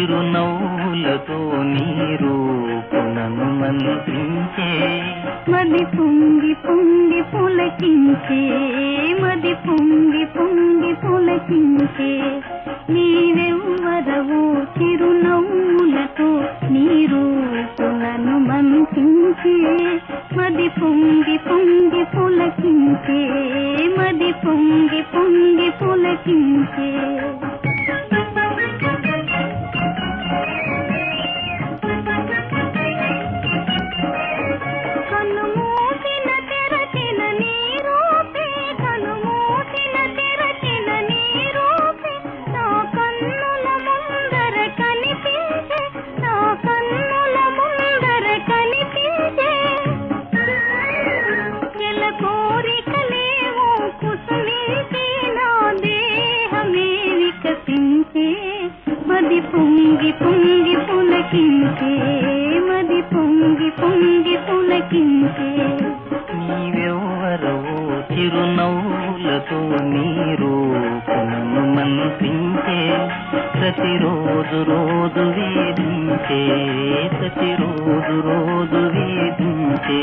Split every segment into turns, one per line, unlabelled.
చిరునవ్వులతో నీ రూపునను మంత్రించే
మది పొంగి పొంగి పులకించే మది పొంగి పొంగి పులకించే నీవెవ్వరవో చిరునవ్వులతో నీ రూపులను మంచించే మది పొంగి పొంగి పులకించే మది పొంగి పొంగి పులకించే కన్ను మూసిన తెరచిన నీ రూపే కన్ను మూసిన తెరచిన నీ రూపే నా కన్నుల ముందర కనిపించే నా కన్నుల ముందర కనిపించే ఎల కోరికలేవో కుసుమించి నా దేహమే వికసించే మది పొంగి పొంగి పులకించే మది పొంగి పొంగి పులకించే
నీవెవ్వరవో చిరునవ్వులతో నీ రూపునను మంత్రించే ప్రతిరోజు రోజు వేధించే ప్రతిరోజు రోజు వేధించే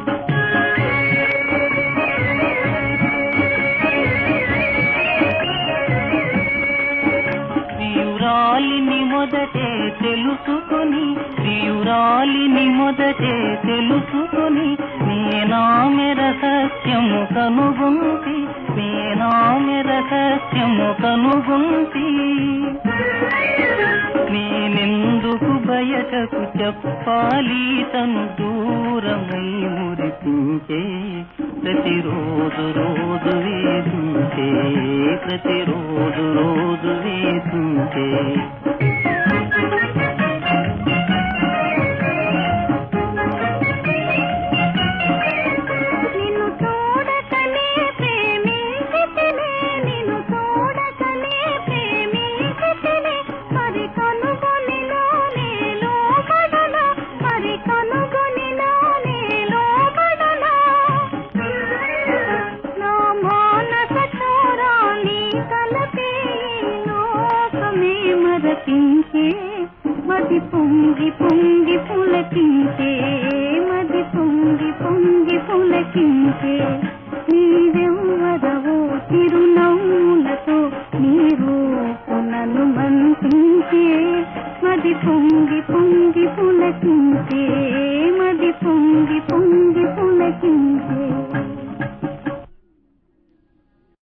ప్రియురాలిని మొదటే తెలుసుకొని ప్రియురాలిని మొదటే తెలుసుకొని నేనామె రహస్యము కనుగొంటి నేనామె రహస్యము కనుగొంటి నేనెందుకు బయటకు చెప్పాలి తను దూరమై మురిపించే ప్రతిరోజు రోజు వేధించే ప్రతిరోజు రోజు వేధించే
నిన్ను చూడకనే ప్రేమించితినే నిన్ను చూడకనే ప్రేమించితినే మరి కనుగొని నేలో పడనా మరి కనుగొని నేలో పడనా నా మానస చోరాన్ని కలపి లోకమే మరపించే మది పొంగి పొంగి పులకించే మది పొంగి పొంగి పులకించే నీవెవ్వరవో చిరునవ్వులతో నీ రూపునను మంత్రించే మది పొంగి పొంగి పులకించే మది పొంగి పొంగి పులకించే